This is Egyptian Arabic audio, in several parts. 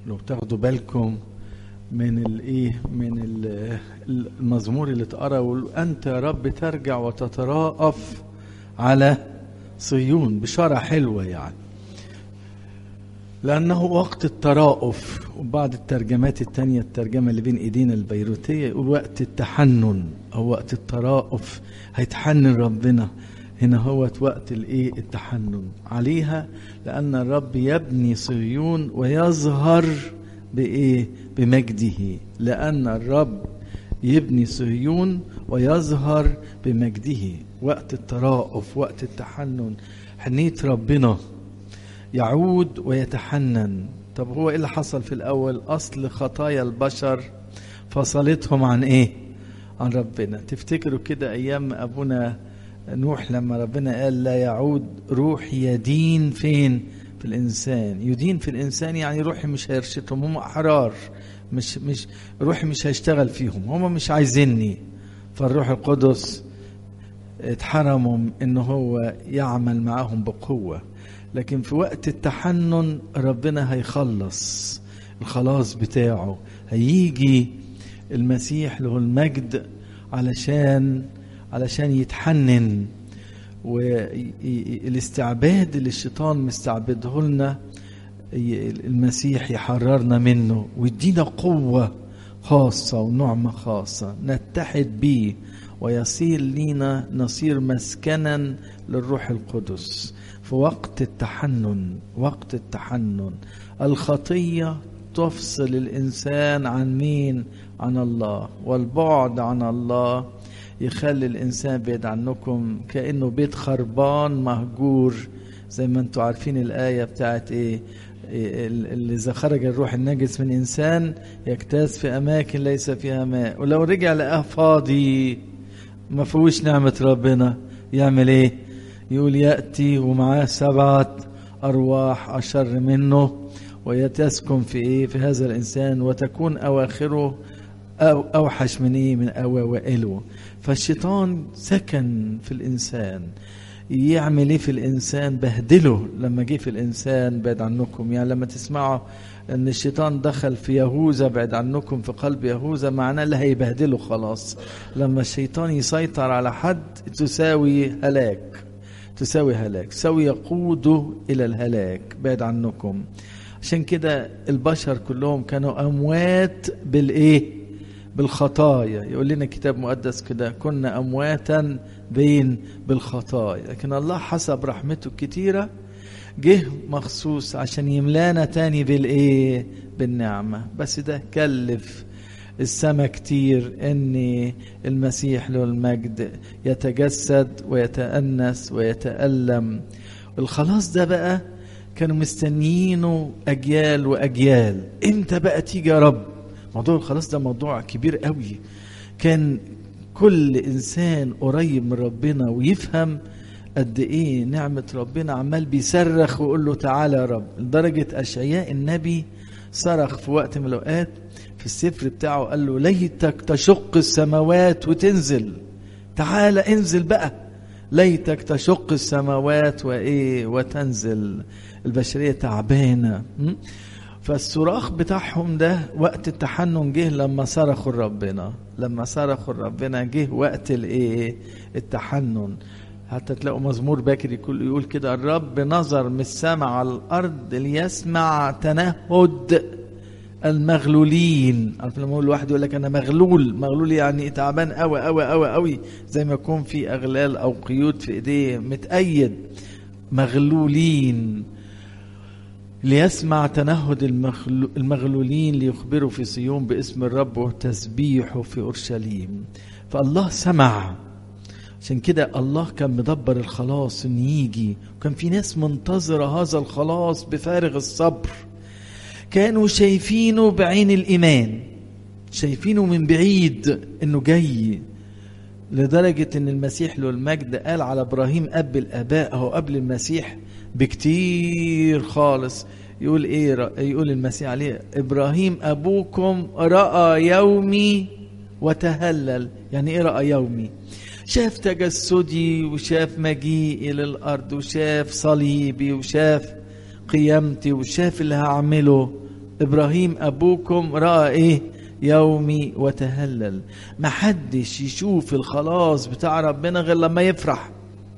لو تاخدوا بالكم من الايه من ال- المزمور اللي اتقرا يقول انت يا رب ترجع وتتراءف على صيون بشاره حلوه يعني لأنه وقت التراءف وبعض الترجمات التانية الترجمة اللي بين إيدينا البيروتية يقول وقت التحنن أو وقت التراءف هيتحنن ربنا هنا هو وقت الإيه التحنن عليها لأن الرب يبني صهيون ويظهر بإيه بمجده لأن الرب يبني صهيون ويظهر بمجده وقت التراءف وقت التحنن حنية ربنا يعود ويتحنن طب هو ايه اللي حصل في الاول اصل خطايا البشر فصلتهم عن ايه عن ربنا تفتكروا كده ايام ابونا نوح لما ربنا قال لا يعود روح يدين فين في الانسان يدين في الانسان يعني روحي مش هيرشدهم هم احرار مش مش روحي مش هيشتغل فيهم هم مش عايزيني فالروح القدس اتحرموا ان هو يعمل معاهم بقوه لكن في وقت التحنن ربنا هيخلص الخلاص بتاعه هيجي المسيح له المجد علشان علشان يتحنن والاستعباد اللي الشيطان مستعبده لنا المسيح يحررنا منه ويدينا قوة خاصة ونعمة خاصة نتحد بيه ويصير لينا نصير مسكنا للروح القدس في وقت التحنن وقت التحنن الخطية تفصل الإنسان عن مين عن الله والبعد عن الله يخلي الإنسان بعيد عنكم كأنه بيت خربان مهجور زي ما انتم عارفين الآية بتاعت إيه اللي إذا خرج الروح النجس من إنسان يجتاز في أماكن ليس فيها ماء ولو رجع لقاه فاضي ما فيهوش نعمة ربنا يعمل إيه يقول يأتي ومعاه سبعة أرواح أشر منه ويتسكن في إيه في هذا الإنسان وتكون أواخره أو أوحش من إيه من أوائله فالشيطان سكن في الإنسان يعمل إيه في الإنسان بهدله لما جه في الإنسان بعد عنكم يعني لما تسمعوا ان الشيطان دخل في يهوذا بعد عنكم في قلب يهوذا معناه اللي هيبهدله خلاص لما الشيطان يسيطر على حد تساوي هلاك تساوي هلاك تساوي يقوده الى الهلاك بعد عنكم عشان كده البشر كلهم كانوا اموات بالايه بالخطايا يقول لنا كتاب مقدس كده كنا امواتا بين بالخطايا لكن الله حسب رحمته الكتيره جه مخصوص عشان يملانا تاني بالايه بالنعمه بس ده كلف السما كتير ان المسيح له المجد يتجسد ويتأنس ويتألم الخلاص ده بقى كانوا مستنيينه اجيال واجيال امتى بقى تيجي يا رب موضوع الخلاص ده موضوع كبير قوي كان كل انسان قريب من ربنا ويفهم قد ايه نعمة ربنا عمال بيصرخ ويقول له تعالى يا رب لدرجة اشعياء النبي صرخ في وقت من الاوقات في السفر بتاعه قال له ليتك تشق السماوات وتنزل تعالى انزل بقى ليتك تشق السماوات وايه وتنزل البشريه تعبانه فالصراخ بتاعهم ده وقت التحنن جه لما صرخوا لربنا لما صرخوا لربنا جه وقت الايه التحنن حتى تلاقوا مزمور باكر يقول, يقول كده الرب نظر من السماء على الارض ليسمع تنهد المغلولين عارف لما يقول الواحد يقول لك انا مغلول مغلول يعني تعبان قوي قوي قوي قوي زي ما يكون في اغلال او قيود في ايديه متأيد مغلولين ليسمع تنهد المغلولين ليخبروا في صيون باسم الرب وتسبيحه في اورشليم فالله سمع عشان كده الله كان مدبر الخلاص ان يجي وكان في ناس منتظره هذا الخلاص بفارغ الصبر كانوا شايفينه بعين الإيمان شايفينه من بعيد إنه جاي لدرجة إن المسيح له المجد قال على إبراهيم أب الآباء أهو قبل المسيح بكتير خالص يقول إيه يقول المسيح عليه إبراهيم أبوكم رأى يومي وتهلل يعني إيه رأى يومي شاف تجسدي وشاف مجيئي للأرض وشاف صليبي وشاف قيامتي وشاف اللي هعمله ابراهيم ابوكم راى ايه يومي وتهلل محدش يشوف الخلاص بتاع ربنا غير لما يفرح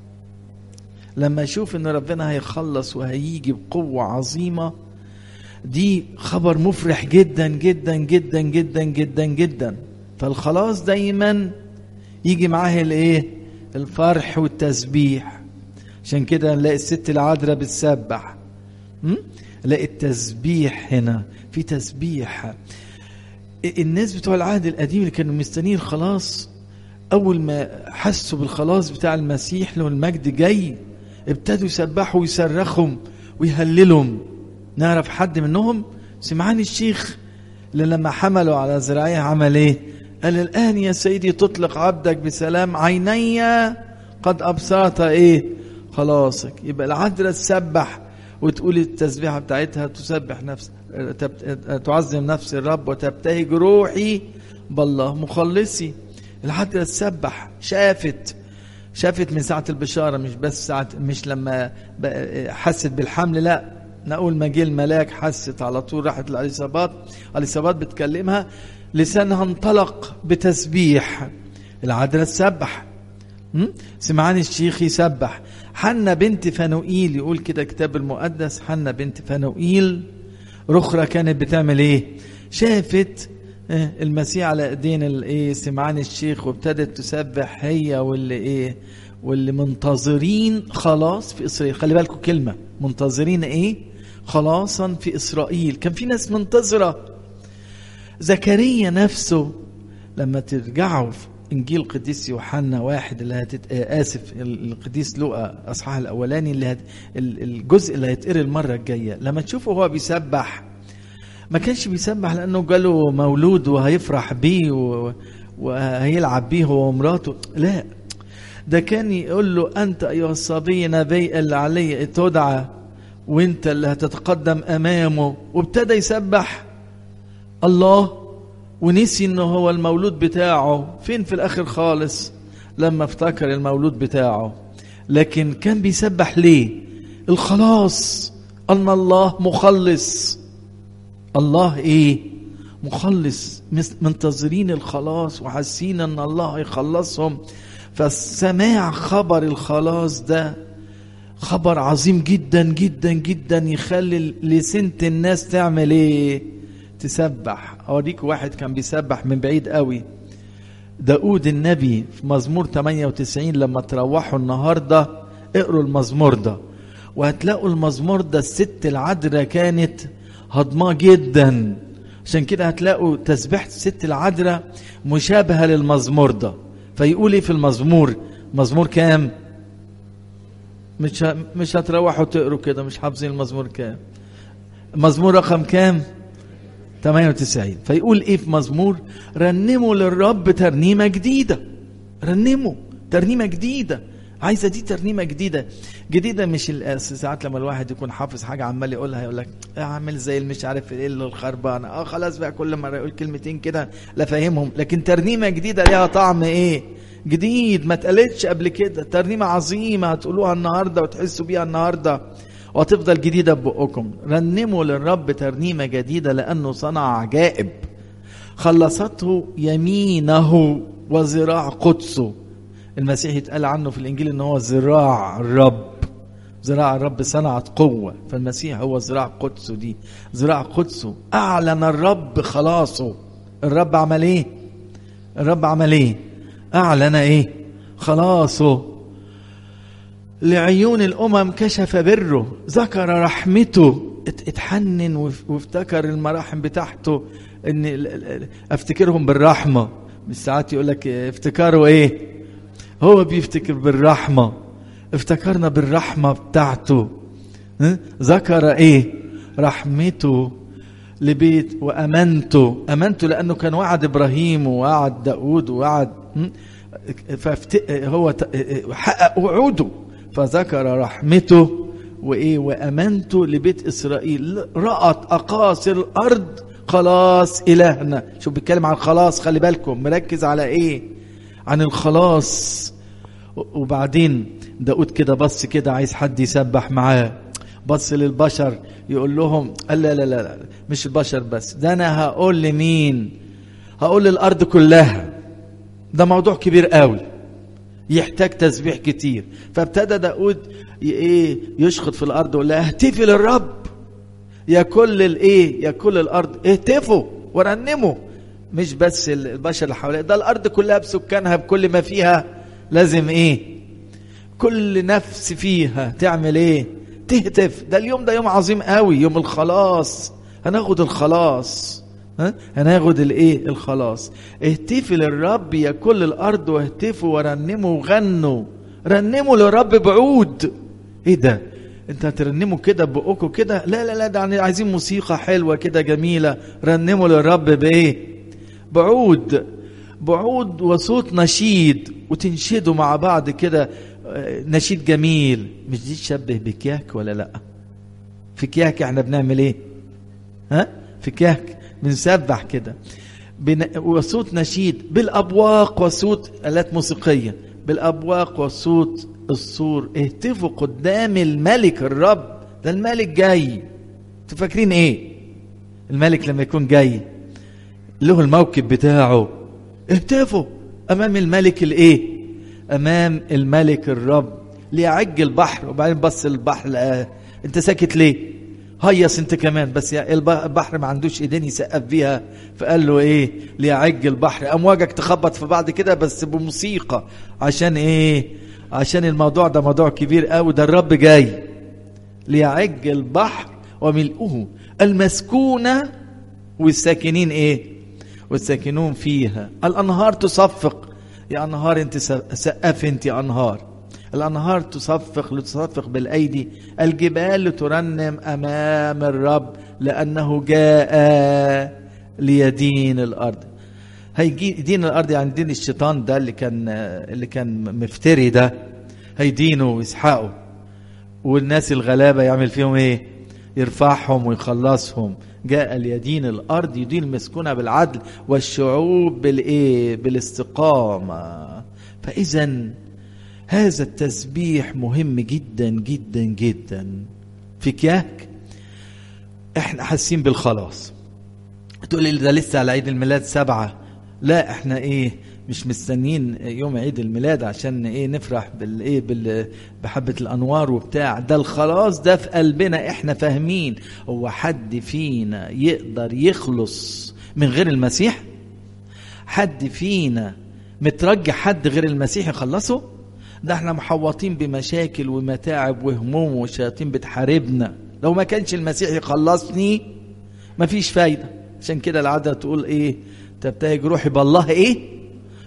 لما يشوف ان ربنا هيخلص وهيجي بقوة عظيمة دي خبر مفرح جدا جدا جدا جدا جدا جدا فالخلاص دايما يجي معاه الايه الفرح والتسبيح عشان كده نلاقي الست العذراء بتسبح نلاقي التسبيح هنا في تسبيح الناس بتوع العهد القديم اللي كانوا مستنيين الخلاص اول ما حسوا بالخلاص بتاع المسيح له المجد جاي ابتدوا يسبحوا ويصرخهم ويهللهم نعرف حد منهم سمعان الشيخ اللي لما حملوا على ذراعيه عمل ايه قال الان يا سيدي تطلق عبدك بسلام عيني قد ابصرت ايه خلاصك يبقى العذراء تسبح وتقول التسبيحه بتاعتها تسبح نفس تعظم نفس الرب وتبتهج روحي بالله مخلصي العذراء تسبح شافت شافت من ساعة البشارة مش بس ساعة مش لما حست بالحمل لا نقول ما جه الملاك حست على طول راحت لأليصابات أليصابات بتكلمها لسانها انطلق بتسبيح العذراء تسبح سمعان الشيخ يسبح حنا بنت فنوئيل يقول كده كتاب المقدس حنا بنت فنوئيل رخرة كانت بتعمل ايه شافت المسيح على ايدين الايه سمعان الشيخ وابتدت تسبح هي واللي ايه واللي منتظرين خلاص في اسرائيل خلي بالكم كلمه منتظرين ايه خلاصا في اسرائيل كان في ناس منتظره زكريا نفسه لما ترجعوا في انجيل قديس يوحنا واحد اللي هتت... اسف القديس لوقا اصحاح الاولاني اللي هت... الجزء اللي هيتقري المره الجايه لما تشوفه هو بيسبح ما كانش بيسبح لانه جاله مولود وهيفرح بيه و... وهيلعب بيه هو ومراته لا ده كان يقول له انت ايها الصبي نبي اللي علي تدعى وانت اللي هتتقدم امامه وابتدى يسبح الله ونسي انه هو المولود بتاعه فين في الاخر خالص لما افتكر المولود بتاعه لكن كان بيسبح ليه الخلاص ان الله مخلص الله ايه مخلص منتظرين الخلاص وحاسين ان الله هيخلصهم فسماع خبر الخلاص ده خبر عظيم جدا جدا جدا يخلي لسنة الناس تعمل ايه تسبح اوريك واحد كان بيسبح من بعيد قوي داود النبي في مزمور 98 لما تروحوا النهارده اقروا المزمور ده وهتلاقوا المزمور ده الست العذراء كانت هضماه جدا عشان كده هتلاقوا تسبيحة الست العذراء مشابهة للمزمور ده فيقول ايه في المزمور مزمور كام مش مش هتروحوا تقروا كده مش حافظين المزمور كام مزمور رقم كام 98 فيقول ايه في مزمور رنموا للرب ترنيمه جديده رنموا ترنيمه جديده عايزه دي ترنيمه جديده جديده مش ساعات لما الواحد يكون حافظ حاجه عمال يقولها يقول لك اعمل زي اللي مش عارف ايه اللي الخربانه اه خلاص بقى كل مره يقول كلمتين كده لا فاهمهم لكن ترنيمه جديده ليها طعم ايه جديد ما اتقالتش قبل كده ترنيمه عظيمه هتقولوها النهارده وتحسوا بيها النهارده وهتفضل جديده ببقكم رنموا للرب ترنيمه جديده لانه صنع عجائب خلصته يمينه وذراع قدسه المسيح يتقال عنه في الانجيل ان هو ذراع الرب ذراع الرب صنعت قوة فالمسيح هو ذراع قدسه دي ذراع قدسه أعلن الرب خلاصه الرب عمل إيه الرب عمل إيه أعلن إيه خلاصه لعيون الأمم كشف بره ذكر رحمته اتحنن وافتكر المراحم بتاعته ان افتكرهم بالرحمه مش ساعات يقول لك افتكروا ايه هو بيفتكر بالرحمه افتكرنا بالرحمه بتاعته ذكر ايه رحمته لبيت وامنته امنته لانه كان وعد ابراهيم ووعد داود ووعد فافت... هو حقق وعوده فذكر رحمته وايه وامنته لبيت اسرائيل رأت اقاصي الارض خلاص الهنا شوف بيتكلم عن الخلاص خلي بالكم مركز على ايه عن الخلاص وبعدين داود كده بص كده عايز حد يسبح معاه بص للبشر يقول لهم قال لا لا لا لا مش البشر بس ده انا هقول لمين هقول للارض كلها ده موضوع كبير قوي يحتاج تسبيح كتير فابتدى داود ايه يشخط في الارض ويقول لها اهتفي للرب يا كل الايه يا كل الارض اهتفوا ورنموا مش بس البشر اللي حواليها ده الارض كلها بسكانها بكل ما فيها لازم ايه كل نفس فيها تعمل ايه تهتف ده اليوم ده يوم عظيم قوي يوم الخلاص هناخد الخلاص ها هناخد الايه الخلاص اهتفي للرب يا كل الارض واهتفوا ورنموا وغنوا رنموا للرب بعود ايه ده انت هترنموا كده ببقكم كده لا لا لا ده يعني عايزين موسيقى حلوه كده جميله رنموا للرب بايه بعود بعود وصوت نشيد وتنشدوا مع بعض كده نشيد جميل مش دي تشبه بكياك ولا لا في كياك احنا بنعمل ايه ها في كياك بنسبح كده بن... وصوت نشيد بالابواق وصوت الات موسيقيه بالابواق وصوت الصور اهتفوا قدام الملك الرب ده الملك جاي انتوا فاكرين ايه الملك لما يكون جاي له الموكب بتاعه اهتفوا امام الملك الايه امام الملك الرب ليعج البحر وبعدين بص البحر لقاه انت ساكت ليه هيص انت كمان بس البحر ما عندوش ايدين يسقف بيها فقال له ايه ليعج البحر امواجك تخبط في بعض كده بس بموسيقى عشان ايه عشان الموضوع ده موضوع كبير قوي ده الرب جاي ليعج البحر وملؤه المسكونة والساكنين ايه والساكنون فيها الانهار تصفق يا انهار انت سقف انت يا انهار الانهار تصفق لتصفق بالايدي الجبال لترنم امام الرب لانه جاء ليدين الارض هيجي دين الارض يعني دين الشيطان ده اللي كان اللي كان مفتري ده هيدينه ويسحقه والناس الغلابه يعمل فيهم ايه يرفعهم ويخلصهم جاء ليدين الارض يدين المسكونه بالعدل والشعوب بالايه بالاستقامه فاذا هذا التسبيح مهم جدا جدا جدا في كياك احنا حاسين بالخلاص تقول لي ده لسه على عيد الميلاد سبعة لا احنا ايه مش مستنيين يوم عيد الميلاد عشان ايه نفرح بالايه بال بحبه الانوار وبتاع ده الخلاص ده في قلبنا احنا فاهمين هو حد فينا يقدر يخلص من غير المسيح حد فينا مترجح حد غير المسيح يخلصه ده احنا محوطين بمشاكل ومتاعب وهموم وشياطين بتحاربنا لو ما كانش المسيح يخلصني مفيش فايده عشان كده العاده تقول ايه تبتهج روحي بالله ايه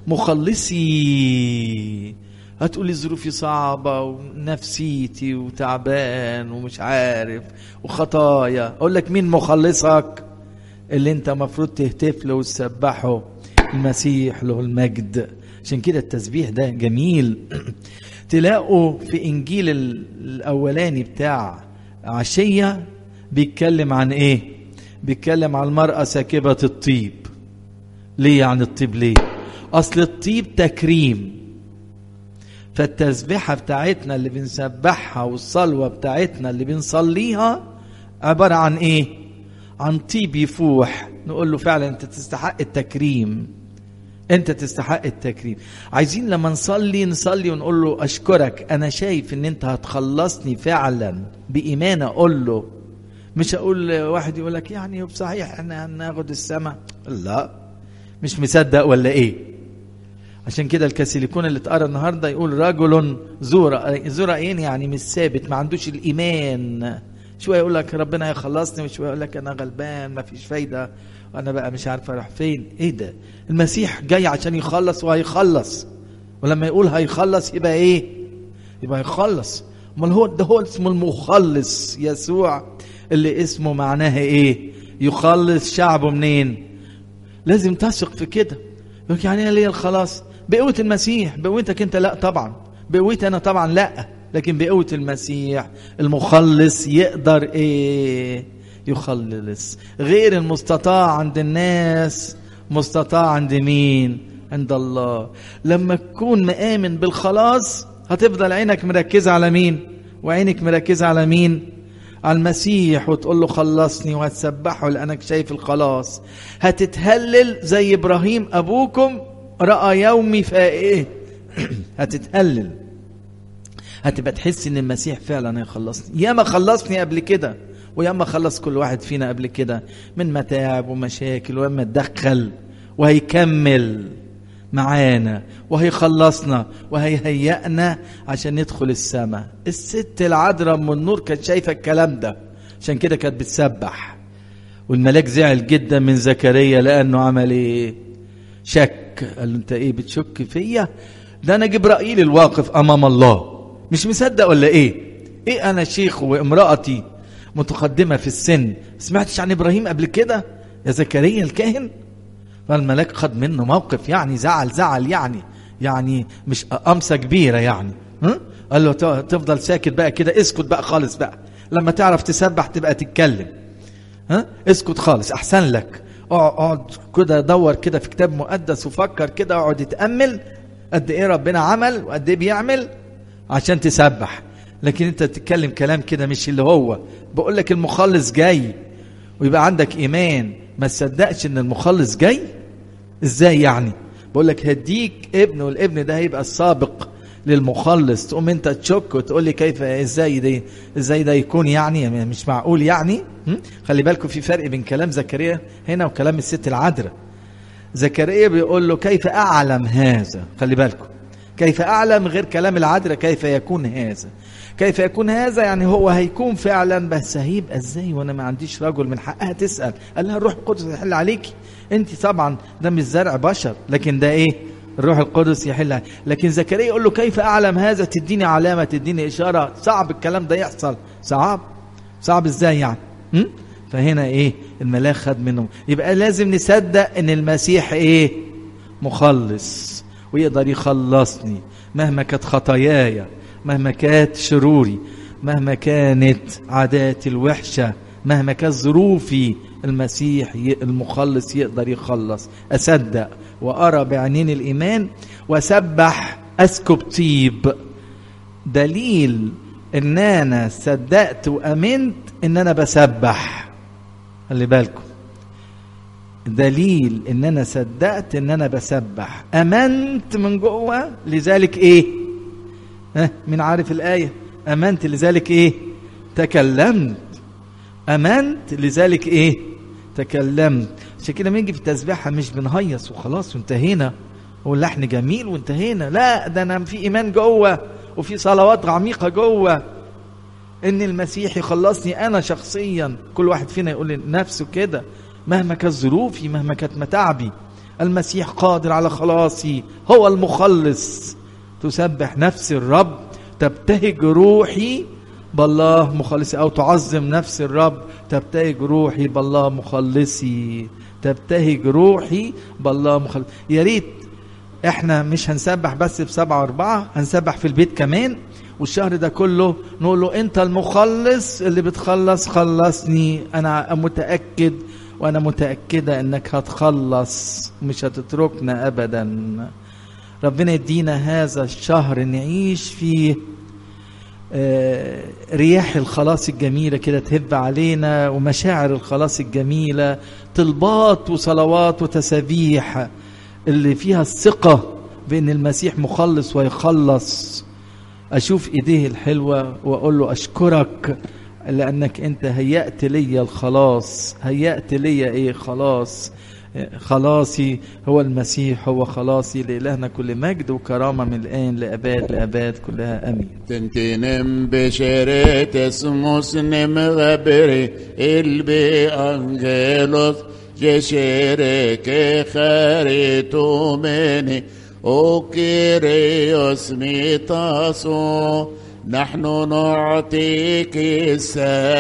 مخلصي هتقولي ظروفي صعبة ونفسيتي وتعبان ومش عارف وخطايا أقول لك مين مخلصك اللي انت مفروض تهتف له وتسبحه المسيح له المجد عشان كده التسبيح ده جميل تلاقوا في إنجيل الأولاني بتاع عشية بيتكلم عن إيه بيتكلم عن المرأة ساكبة الطيب ليه يعني الطيب ليه اصل الطيب تكريم فالتسبيحة بتاعتنا اللي بنسبحها والصلوة بتاعتنا اللي بنصليها عبارة عن ايه عن طيب يفوح نقول له فعلا انت تستحق التكريم انت تستحق التكريم عايزين لما نصلي نصلي ونقول له اشكرك انا شايف ان انت هتخلصني فعلا بايمان اقول له مش اقول واحد يقول لك يعني صحيح احنا هناخد السماء لا مش مصدق ولا ايه عشان كده الكاسيليكون اللي اتقرا النهارده يقول رجل زور زور عين يعني مش ثابت ما عندوش الايمان شويه يقول لك ربنا هيخلصني وشويه يقول لك انا غلبان ما فيش فايده وانا بقى مش عارف اروح فين ايه ده المسيح جاي عشان يخلص وهيخلص ولما يقول هيخلص يبقى ايه يبقى هيخلص امال هو ده هو اسمه المخلص يسوع اللي اسمه معناها ايه يخلص شعبه منين لازم تثق في كده يقول يعني ايه ليه الخلاص بقوة المسيح بقوتك انت لا طبعا بقوتي انا طبعا لا لكن بقوة المسيح المخلص يقدر ايه يخلص غير المستطاع عند الناس مستطاع عند مين عند الله لما تكون مآمن بالخلاص هتفضل عينك مركزة على مين وعينك مركزة على مين على المسيح وتقول له خلصني وهتسبحه لانك شايف الخلاص هتتهلل زي ابراهيم ابوكم راى يومي فايه هتتهلل هتبقى تحس ان المسيح فعلا هيخلصني ياما خلصني قبل كده وياما خلص كل واحد فينا قبل كده من متاعب ومشاكل وياما اتدخل وهيكمل معانا وهيخلصنا وهيهيئنا عشان ندخل السماء الست العذراء ام النور كانت شايفه الكلام ده عشان كده كانت بتسبح والملاك زعل جدا من زكريا لانه عمل ايه شك قال له انت ايه بتشك فيا ده انا جبرائيل الواقف امام الله مش مصدق ولا ايه ايه انا شيخ وامرأتي متقدمة في السن سمعتش عن ابراهيم قبل كده يا زكريا الكاهن فالملاك خد منه موقف يعني زعل زعل يعني يعني مش قمصة كبيرة يعني ها؟ قال له تفضل ساكت بقى كده اسكت بقى خالص بقى لما تعرف تسبح تبقى تتكلم ها اسكت خالص احسن لك اقعد كده دور كده في كتاب مقدس وفكر كده اقعد اتامل قد ايه ربنا عمل وقد ايه بيعمل عشان تسبح لكن انت تتكلم كلام كده مش اللي هو بقول لك المخلص جاي ويبقى عندك ايمان ما تصدقش ان المخلص جاي ازاي يعني بقول لك هديك ابن والابن ده هيبقى السابق للمخلص تقوم انت تشك وتقول لي كيف ازاي ده ازاي ده يكون يعني مش معقول يعني خلي بالكم في فرق بين كلام زكريا هنا وكلام الست العذراء زكريا بيقول له كيف اعلم هذا خلي بالكم كيف اعلم غير كلام العذراء كيف يكون هذا كيف يكون هذا يعني هو هيكون فعلا بس هيبقى ازاي وانا ما عنديش رجل من حقها تسال قال لها الروح القدس يحل عليكي انت طبعا ده مش زرع بشر لكن ده ايه الروح القدس يحل لكن زكريا يقول له كيف اعلم هذا تديني علامه تديني اشاره صعب الكلام ده يحصل صعب صعب ازاي يعني م? فهنا ايه الملاك خد منهم يبقى لازم نصدق ان المسيح ايه مخلص ويقدر يخلصني مهما كانت خطاياي مهما كانت شروري مهما كانت عاداتي الوحشة مهما كانت ظروفي المسيح المخلص يقدر يخلص أصدق وأرى بعينين الإيمان وأسبح أسكب طيب دليل إن أنا صدقت وأمنت إن أنا بسبح خلي بالكم دليل ان انا صدقت ان انا بسبح امنت من جوه لذلك ايه ها مين عارف الايه امنت لذلك ايه تكلمت امنت لذلك ايه تكلمت عشان كده بنيجي في التسبيحه مش بنهيص وخلاص وانتهينا واللحن جميل وانتهينا لا ده انا في ايمان جوه وفي صلوات عميقه جوه ان المسيح يخلصني انا شخصيا كل واحد فينا يقول لنفسه كده مهما كانت ظروفي مهما كانت متاعبي المسيح قادر على خلاصي هو المخلص تسبح نفس الرب تبتهج روحي بالله مخلصي او تعظم نفس الرب تبتهج روحي بالله مخلصي تبتهج روحي بالله مخلصي يا ريت احنا مش هنسبح بس في سبعة واربعة هنسبح في البيت كمان والشهر ده كله نقول له انت المخلص اللي بتخلص خلصني انا متأكد وانا متأكدة انك هتخلص مش هتتركنا ابدا ربنا يدينا هذا الشهر نعيش فيه رياح الخلاص الجميلة كده تهب علينا ومشاعر الخلاص الجميلة طلبات وصلوات وتسابيح اللي فيها الثقة بأن المسيح مخلص ويخلص أشوف إيديه الحلوة وأقول له أشكرك لأنك أنت هيأت لي الخلاص هيأت لي إيه خلاص خلاصي هو المسيح هو خلاصي لإلهنا كل مجد وكرامة من الآن لأباد لأباد كلها أمين تنتنم بشريت اسموس نم غبري البي أنجلوس جشرك خريتو مني أوكيريوس ميتاسو نحن نعطيك السلام